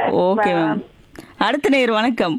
Okay ma'am அடுத்த நேர் வணக்கம்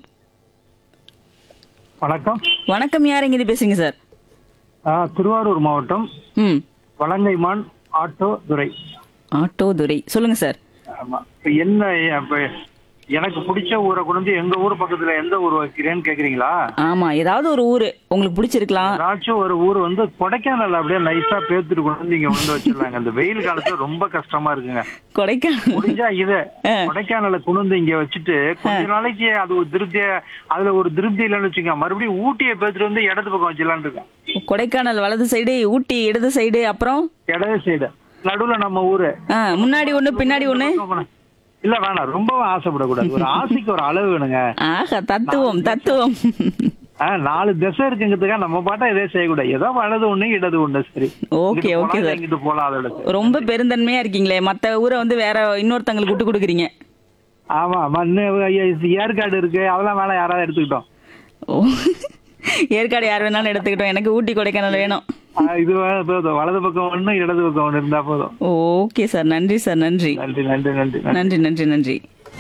வணக்கம் வணக்கம் யார் எங்கிருந்து பேசுங்க சார் ஆ, திருவாரூர் மாவட்டம் ம் Valangaiman auto Durai auto Durai sir சார் ஆமா இப்ப என்ன இப்ப எனக்கு பிடிச்ச ஊரை கொண்டு வந்து எங்க ஊர் பக்கத்துல எந்த ஊர் வைக்கிறேன்னு கேக்குறீங்களா ஆமா ஏதாவது ஒரு ஊரு உங்களுக்கு பிடிச்சிருக்கலாம் ஏதாச்சும் ஒரு ஊர் வந்து கொடைக்கானல் அப்படியே நைஸா பேத்துட்டு கொண்டு வந்து இங்க கொண்டு வச்சிடலாங்க இந்த வெயில் காலத்துல ரொம்ப கஷ்டமா இருக்குங்க கொடைக்கானல் முடிஞ்சா இத கொடைக்கானல கொண்டு வந்து இங்க வச்சுட்டு கொஞ்ச நாளைக்கு அது ஒரு திருப்தி அதுல ஒரு திருப்தி இல்லைன்னு வச்சுக்கோங்க மறுபடியும் ஊட்டியை பேத்துட்டு வந்து இடது பக்கம் வச்சிடலான்னு இருக்கேன் கொடைக்கானல் வலது சைடு ஊட்டி இடது சைடு அப்புறம் இடது சைடு நடுவுல நம்ம ஊரு ஆ, முன்னாடி ஒண்ணு பின்னாடி ஒண்ணு இல்ல வேணாம் ரொம்பவும் ஆசைப்படக்கூடாது ஒரு ஆசைக்கு ஒரு அளவு வேணுங்க ஆஹா தத்துவம் தத்துவம் ஆ, நாலு திசை இருக்குங்கிறதுக்காக நம்ம பாட்டா இதே செய்யக்கூடாது ஏதோ வலது ஒண்ணு இடது ஒண்ணு சரி ஓகே இங்கிட்டு ஓகே போலாம், சார் இங்கிட்டு போலாம் அதோட சரி. ரொம்ப பெருந்தன்மையா இருக்கீங்களே மத்த ஊரை வந்து வேற இன்னொருத்தங்களுக்கு விட்டு கொடுக்குறீங்க ஆமா ஆமா இன்னும் ஐயா, இது ஏற்காடு இருக்கு அதெல்லாம் வேணா யாராவது எடுத்துக்கிட்டோம் ஓ ஏற்காடு யார் வேணாலும் எடுத்துக்கிட்டோம் எனக்கு ஊட்டி கொடைக்கானல் வேணும் ஆ, இது வே- போதும் வலது பக்கம் ஒண்ணு இடது பக்கம் ஒண்ணு இருந்தா போதும் ஓகே சார் நன்றி சார் நன்றி நன்றி நன்றி நன்றி நன்றி. நன்றி நன்றி நன்றி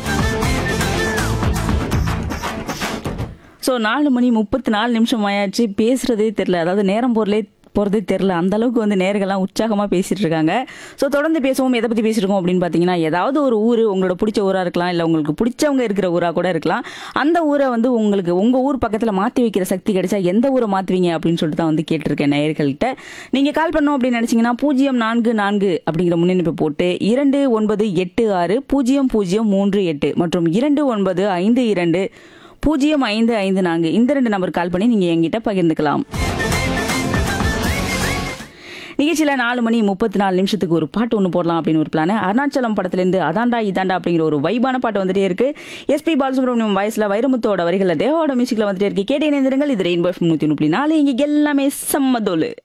ஸோ நாலு மணி முப்பத்தி நாலு நிமிஷம் ஆயாச்சு பேசுறதே தெரில அதாவது நேரம் போறலே போகிறதே தெரில அந்த அளவுக்கு வந்து நேர்கள்லாம் உற்சாகமாக பேசிட்டு இருக்காங்க ஸோ தொடர்ந்து பேசுவோம் எதை பற்றி பேசியிருக்கோம் அப்படின்னு பார்த்தீங்கன்னா ஏதாவது ஒரு ஊர் உங்களோட பிடிச்ச ஊராக இருக்கலாம் இல்லை உங்களுக்கு பிடிச்சவங்க இருக்கிற ஊராக கூட இருக்கலாம் அந்த ஊரை வந்து உங்களுக்கு உங்கள் ஊர் பக்கத்தில் மாற்றி வைக்கிற சக்தி கிடைச்சா எந்த ஊரை மாற்றுவீங்க அப்படின்னு சொல்லிட்டு தான் வந்து கேட்டிருக்கேன் நேயர்கள்ட்ட நீங்கள் கால் பண்ணோம் அப்படின்னு நினச்சிங்கன்னா பூஜ்ஜியம் நான்கு நான்கு அப்படிங்கிற முன்னெடுப்பு போட்டு இரண்டு ஒன்பது எட்டு ஆறு பூஜ்ஜியம் பூஜ்ஜியம் மூன்று எட்டு மற்றும் இரண்டு ஒன்பது ஐந்து இரண்டு பூஜ்ஜியம் ஐந்து ஐந்து நான்கு இந்த ரெண்டு நம்பர் கால் பண்ணி நீங்கள் எங்கிட்ட பகிர்ந்துக்கலாம் நிகழ்ச்சியில் நாலு மணி முப்பத்தி நாலு நிமிஷத்துக்கு ஒரு பாட்டு ஒன்று போடலாம் அப்படின்னு ஒரு பிளான் அருணாச்சலம் படத்துலேருந்து அதாண்டா இதாண்டா அப்படிங்கிற ஒரு வைபான பாட்டு வந்துட்டே இருக்கு எஸ்பி பாலசுப்ரமணியம் வயசில் வைரமுத்தோட வரிகளில் தேவாவோட மியூசிக்கில் வந்துட்டே இருக்கு கேட்டே நேந்திரங்கள் இது ரெயின்போ நூற்றி நூற்றி நாலு இங்கே எல்லாமே செம்மதோலு